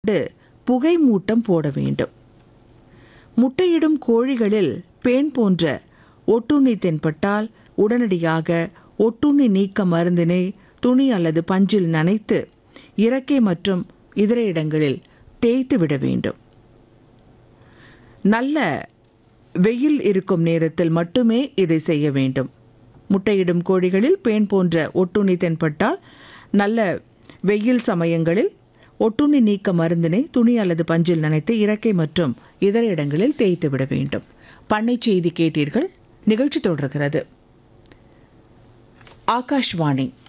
கொண்டு புகை மூட்டம் போட வேண்டும் முட்டையிடும் கோழிகளில் பேன் போன்ற ஒட்டுண்ணி தென்பட்டால் உடனடியாக ஒட்டுண்ணி நீக்க மருந்தினை துணி அல்லது பஞ்சில் நனைத்து இறக்கை மற்றும் இதர இடங்களில் தேய்த்து விட வேண்டும் நல்ல வெயில் இருக்கும் நேரத்தில் மட்டுமே இதை செய்ய வேண்டும் முட்டையிடும் கோழிகளில் பேன் போன்ற ஒட்டுண்ணி தென்பட்டால் நல்ல வெயில் சமயங்களில் ஒட்டுண்ணி நீக்க மருந்தினை துணி அல்லது பஞ்சில் நனைத்து இறக்கை மற்றும் இதர இடங்களில் தேய்த்து விட வேண்டும் பண்ணை செய்தி கேட்டீர்கள் நிகழ்ச்சி தொடர்கிறது ஆகாஷ்வாணி